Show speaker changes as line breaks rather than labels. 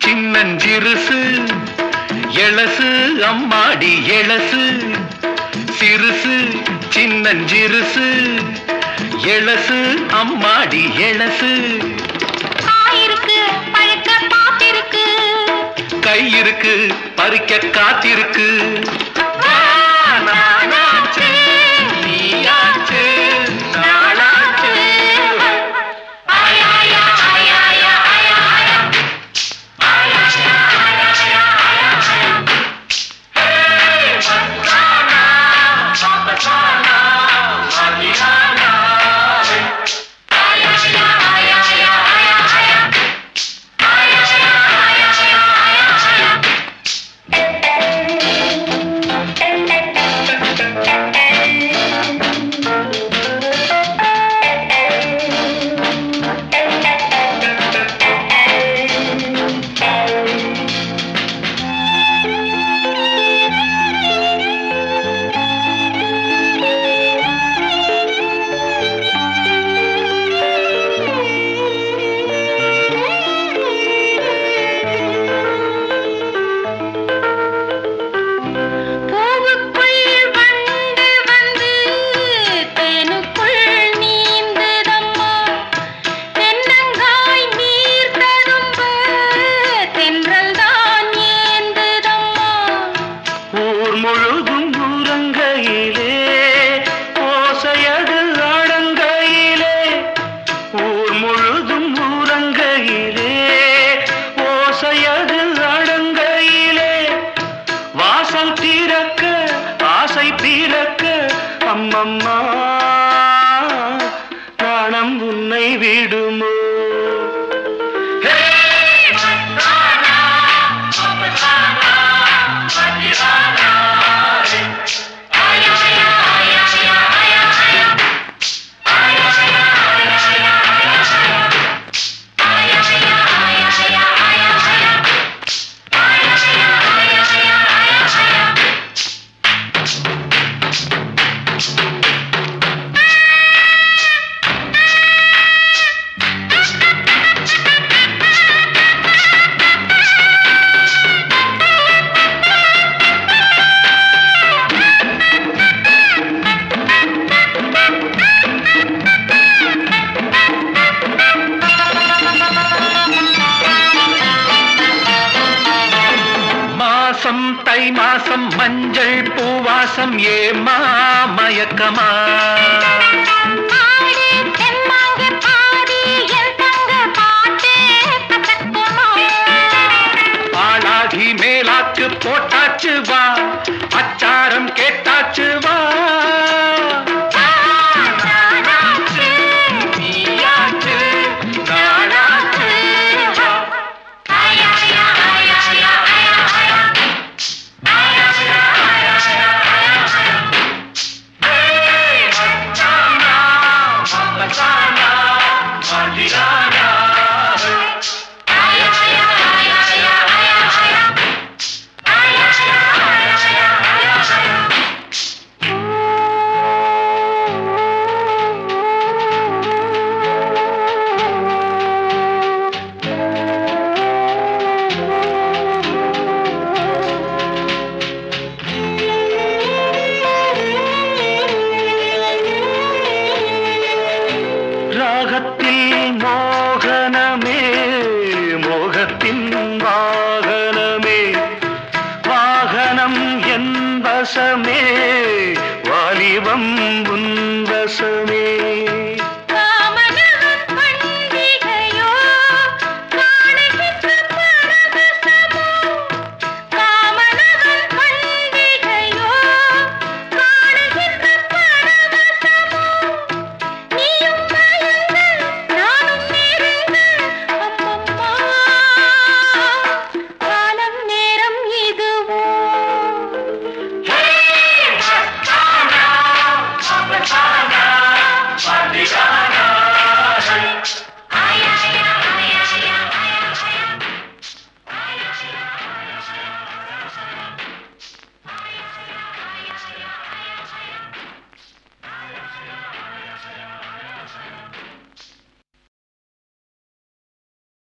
சின்னஞ்சிறுசு எழசு அம்மாடி எழசு சிறுசு சின்னஞ்சிறுசு எழசு அம்மாடி எழசு
காயிருக்கு பழுக்க பாத்திருக்கு
கை இருக்கு பறிக்க காத்திருக்கு நானாச்சு, நீயாச்சு, நாளாச்சு.
பூவுக்குள் வண்டு வந்து தேனுக்குள் நீந்துதம்மா தென்னங்காய் நீர் தரும்பு தென்றல் தான் ஏந்துதம்மா
ஊர் முழுதும் ஊரங்கையிலே ஓசையது அடங்கையிலே ஊர் முழுதும் ஊரங்கையிலே ஓசையது அடங்கையிலே வாசல் தீரக்க ஆசை தீரக்க அம்மம்மா நாணம் உன்னை விடுமோ ஹே! மாசம் தை மாசம் மஞ்சள் பூவாசம் ஏமா மயக்கமா
ஆடு தெம்மாங்கு பாடி என் தங்க பாட்டு கசக்குமா
ஆளாகி மேலாக்கு போட்டாச்சு வா அச்சாரம் கேட்டாச்சு வா நானாச்சு, நீயாச்சு, நானாச்சு, வா. ராகத்தில் மோகனமே மோகத்தின் வா